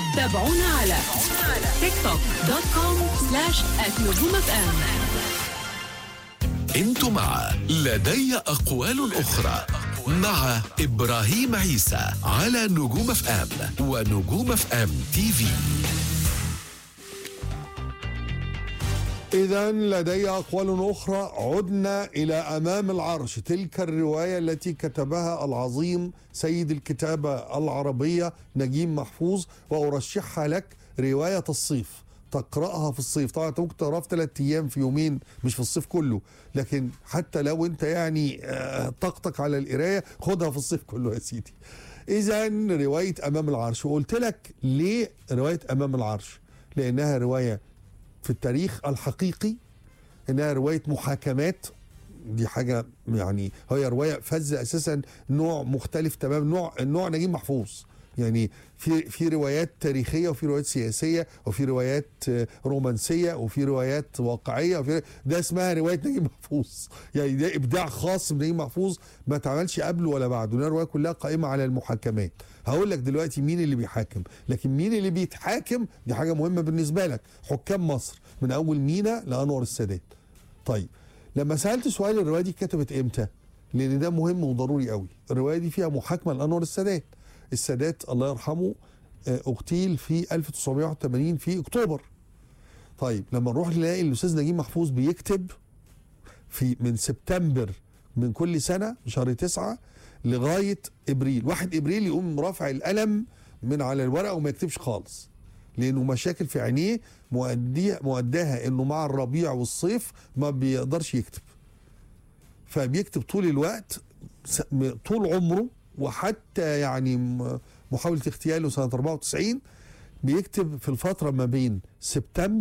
تابعونا على تيك توك دوت كوم سلاش نجوم اف ام انتم مع لدي أقوال أخرى مع إبراهيم عيسى على نجوم اف ام ونجوم اف ام تي في إذا لدي أقوال أخرى عدنا إلى أمام العرش تلك الرواية التي كتبها العظيم سيد الكتابة العربية نجيم محفوظ وأرشحها لك رواية الصيف تقرأها في الصيف طبعا انت ممكن تقراها في ثلاث أيام في يومين مش في الصيف كله لكن حتى لو أنت يعني آه، طاقتك على القراية خدها في الصيف كله يا سيدي إذا رواية أمام العرش وقلت لك ليه رواية أمام العرش لأنها رواية في التاريخ الحقيقي انها روايه محاكمات دي حاجه يعني هي روايه فذه اساسا نوع مختلف تماما نوع النوع نجيب محفوظ يعني في في روايات تاريخيه وفي روايات سياسيه وفي روايات آه، رومانسيه وفي روايات واقعيه وفي ده اسمها روايه نجيب محفوظ يعني ده ابداع خاص بنجيب محفوظ ما اتعملش قبله ولا بعده لأن الروايه كلها قائمه على المحاكمات هقول لك دلوقتي مين اللي بيحاكم لكن مين اللي بيتحاكم دي حاجه مهمه بالنسبه لك حكام مصر من اول مينا لانور السادات طيب لما سالت سؤال الروايه دي كتبت امتى لان ده مهم وضروري قوي الروايه دي فيها محاكمه لانور السادات السادات الله يرحمه آه، اغتيل في 1981 في اكتوبر طيب لما نروح نلاقي الاستاذ نجيب محفوظ بيكتب في من سبتمبر من كل سنه شهر تسعة لغايه ابريل واحد ابريل يقوم رافع القلم من على الورقه وما يكتبش خالص لانه مشاكل في عينيه مؤديه مؤداها انه مع الربيع والصيف ما بيقدرش يكتب فبيكتب طول الوقت س- م- طول عمره وحتى يعني م- محاوله اغتياله سنه 94 بيكتب في الفتره ما بين سبتمبر